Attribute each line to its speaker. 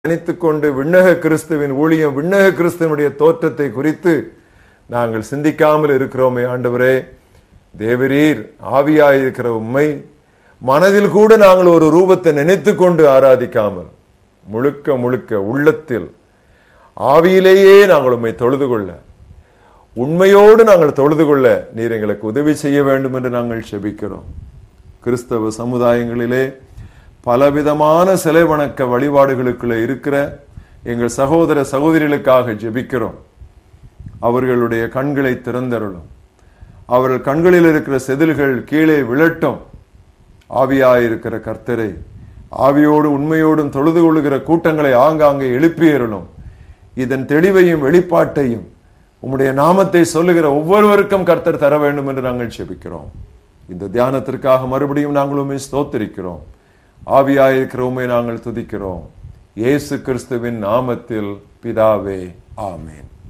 Speaker 1: நினைத்துக் கொண்டு விண்ணக கிறிஸ்துவின் ஊழியம் விண்ணக கிறிஸ்துவனுடைய தோற்றத்தை குறித்து நாங்கள் சிந்திக்காமல் இருக்கிறோமே ஆண்டவரே தேவரீர் ஆவியாயிருக்கிற உண்மை மனதில் கூட நாங்கள் ஒரு ரூபத்தை நினைத்துக் கொண்டு ஆராதிக்காமல் முழுக்க முழுக்க உள்ளத்தில் ஆவியிலேயே நாங்கள் உண்மை தொழுது கொள்ள உண்மையோடு நாங்கள் தொழுது கொள்ள நீர் எங்களுக்கு உதவி செய்ய வேண்டும் என்று நாங்கள் செபிக்கிறோம் கிறிஸ்தவ சமுதாயங்களிலே பலவிதமான சிலை வணக்க வழிபாடுகளுக்குள்ள இருக்கிற எங்கள் சகோதர சகோதரிகளுக்காக ஜெபிக்கிறோம் அவர்களுடைய கண்களை திறந்தருளும் அவர்கள் கண்களில் இருக்கிற செதில்கள் கீழே விழட்டும் ஆவியாயிருக்கிற கர்த்தரை ஆவியோடு உண்மையோடும் தொழுது கொள்ளுகிற கூட்டங்களை ஆங்காங்கே எழுப்பியருளும் இதன் தெளிவையும் வெளிப்பாட்டையும் உம்முடைய நாமத்தை சொல்லுகிற ஒவ்வொருவருக்கும் கர்த்தர் தர வேண்டும் என்று நாங்கள் செபிக்கிறோம் இந்த தியானத்திற்காக மறுபடியும் நாங்கள் உண்மை ஸ்தோத்திரிக்கிறோம் ஆவியாயிருக்கிற உண்மை நாங்கள் துதிக்கிறோம் இயேசு கிறிஸ்துவின் நாமத்தில் பிதாவே ஆமேன்